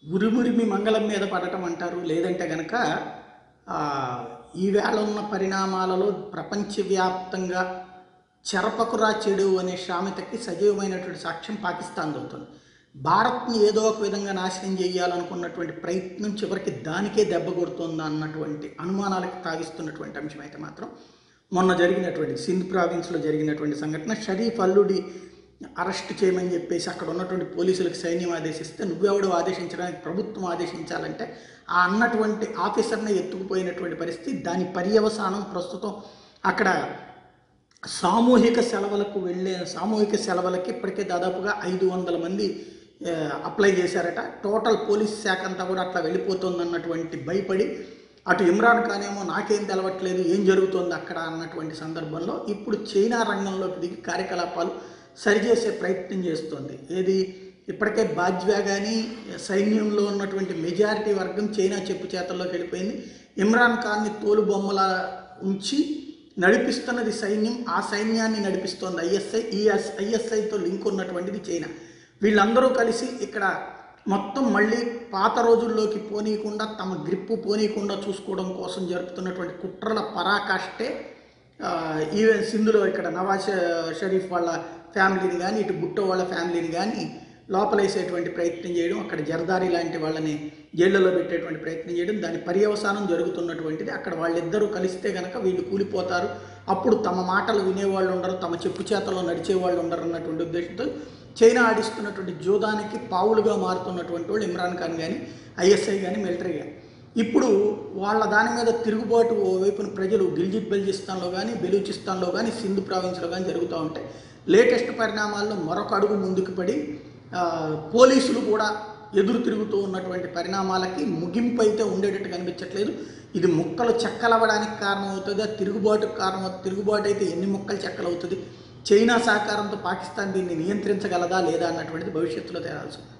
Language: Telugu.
ఉరిమురిమి మంగళం మీద పడటం అంటారు లేదంటే గనక ఆ, ఈవేళ ఉన్న పరిణామాలలో ప్రపంచవ్యాప్తంగా చెరపకురా చెడు అనే సామెతకి సజీవమైనటువంటి సాక్ష్యం పాకిస్తాన్ అవుతుంది భారత్ని ఏదో ఒక విధంగా నాశనం చేయాలనుకున్నటువంటి ప్రయత్నం చివరికి దానికే దెబ్బ కొడుతుందా అన్నటువంటి అనుమానాలకు తాగిస్తున్నటువంటి అంశం అయితే మాత్రం మొన్న జరిగినటువంటి సింధ్ ప్రావిన్స్లో జరిగినటువంటి సంఘటన షరీఫ్ అల్లుడి అరెస్ట్ చేయమని చెప్పేసి అక్కడ ఉన్నటువంటి పోలీసులకు సైన్యం ఆదేశిస్తే నువ్వెవడు ఆదేశించడానికి ప్రభుత్వం ఆదేశించాలంటే ఆ అన్నటువంటి ఆఫీసర్ని ఎత్తుకుపోయినటువంటి పరిస్థితి దాని పర్యవసానం ప్రస్తుతం అక్కడ సామూహిక సెలవులకు వెళ్ళే సామూహిక సెలవులకి ఇప్పటికే దాదాపుగా ఐదు వందల మంది ఆ, అప్లై చేశారట టోటల్ పోలీస్ శాఖ అంతా కూడా అట్లా వెళ్ళిపోతుంది అన్నటువంటి భయపడి అటు ఇమ్రాన్ ఖాన్ ఏమో నాకేం తెలవట్లేదు ఏం జరుగుతోంది అక్కడ అన్నటువంటి సందర్భంలో ఇప్పుడు చైనా రంగంలోకి దిగి కార్యకలాపాలు సరిచేసే ప్రయత్నం చేస్తోంది ఏది ఇప్పటికే బాజ్వా కానీ సైన్యంలో ఉన్నటువంటి మెజారిటీ వర్గం చైనా చెప్పు చేతల్లోకి వెళ్ళిపోయింది ఇమ్రాన్ ఖాన్ని తోలుబొమ్మల ఉంచి నడిపిస్తున్నది సైన్యం ఆ సైన్యాన్ని నడిపిస్తోంది ఐఎస్ఐ ఈ ఐఎస్ఐతో లింక్ ఉన్నటువంటిది చైనా వీళ్ళందరూ కలిసి ఇక్కడ మొత్తం మళ్ళీ పాత రోజుల్లోకి పోనీయకుండా తమ గ్రిప్పు పోనీయకుండా చూసుకోవడం కోసం జరుపుతున్నటువంటి కుట్రల పరాకాష్టే ఆ, ఈవెన్ సింధులో ఇక్కడ నవాజ్ షరీఫ్ వాళ్ళ ఫ్యామిలీని కానీ ఇటు బుట్టో వాళ్ళ ఫ్యామిలీని కానీ లోపలేసేటువంటి ప్రయత్నం చేయడం అక్కడ జర్దారి లాంటి వాళ్ళని జైళ్ళలో పెట్టేటువంటి ప్రయత్నం చేయడం దాని పర్యవసానం జరుగుతున్నటువంటిది అక్కడ వాళ్ళిద్దరూ కలిస్తే కనుక వీళ్ళు కూలిపోతారు అప్పుడు తమ మాటలు వినేవాళ్ళు ఉండరు తమ చెప్పు చేతల్లో నడిచేవాళ్ళు ఉండరు అన్నటువంటి ఉద్దేశంతో చైనా ఆడిస్తున్నటువంటి జూదానికి పావులుగా మారుతున్నటువంటి వాళ్ళు ఇమ్రాన్ ఖాన్ కానీ ఐఎస్ఐ కానీ మిలిటరీ కానీ ఇప్పుడు వాళ్ళ దాని మీద తిరుగుబాటు ఓవైపున ప్రజలు గిల్జిట్ బెల్జిస్తాన్లో కానీ బెలూచిస్తాన్లో కానీ సింధు ప్రావిన్స్లో కానీ జరుగుతూ ఉంటాయి లేటెస్ట్ పరిణామాల్లో మరొక అడుగు ముందుకు పడి ఆ, పోలీసులు కూడా ఎదురు తిరుగుతూ ఉన్నటువంటి పరిణామాలకి ముగింపు అయితే ఉండేటట్టు కనిపించట్లేదు ఇది ముక్కలు చెక్కలవ్వడానికి కారణమవుతుంది ఆ తిరుగుబాటుకు కారణం తిరుగుబాటు అయితే ఎన్ని ముక్కలు చెక్కలవుతుంది చైనా సహకారంతో పాకిస్తాన్ దీన్ని నియంత్రించగలదా లేదా అన్నటువంటిది భవిష్యత్తులో తేలాల్సి ఉంది